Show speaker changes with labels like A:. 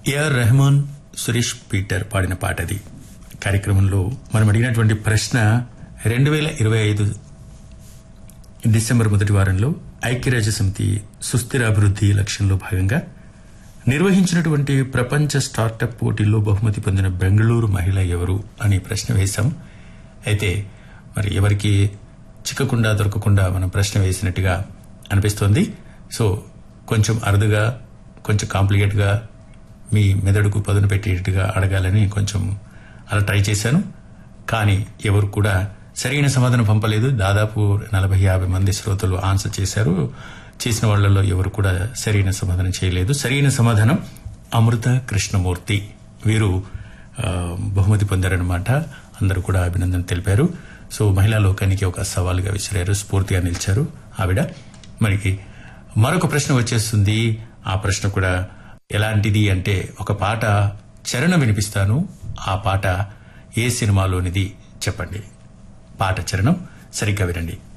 A: AR Rahman Suresh Peter పాడిన పాట అది కార్యక్రమంలో మనం అడిగినటువంటి ప్రశ్న రెండు వేల ఇరవై ఐదు డిసెంబర్ మొదటి వారంలో ఐక్యరాజ్య సమితి సుస్థిర అభివృద్ది లక్ష్యంలో భాగంగా నిర్వహించినటువంటి ప్రపంచ స్టార్టప్ పోటీల్లో బహుమతి పొందిన బెంగళూరు మహిళ ఎవరు అనే ప్రశ్న వేశాం అయితే మరి ఎవరికి చిక్కకుండా దొరకకుండా మనం ప్రశ్న వేసినట్టుగా అనిపిస్తోంది సో కొంచెం అరుదుగా కొంచెం కాంప్లికేట్గా మీ మెదడుకు పదును పెట్టేట్టుగా అడగాలని కొంచెం అలా ట్రై చేశాను కానీ ఎవరు కూడా సరైన సమాధానం పంపలేదు దాదాపు నలభై యాభై మంది శ్రోతలు ఆన్సర్ చేశారు చేసిన వాళ్ళలో ఎవరు కూడా సరైన సమాధానం చేయలేదు సరైన సమాధానం అమృత కృష్ణమూర్తి వీరు ఆ, బహుమతి పొందారనమాట అందరూ కూడా అభినందన తెలిపారు సో మహిళా లోకానికి ఒక సవాలుగా విసిరారు స్ఫూర్తిగా నిలిచారు ఆవిడ మనకి మరొక ప్రశ్న వచ్చేస్తుంది ఆ ప్రశ్న కూడా ఎలాంటిది అంటే ఒక పాట చరణ వినిపిస్తాను ఆ పాట ఏ సినిమాలోనిది చెప్పండి పాట చరణం సరిగ్గా వినండి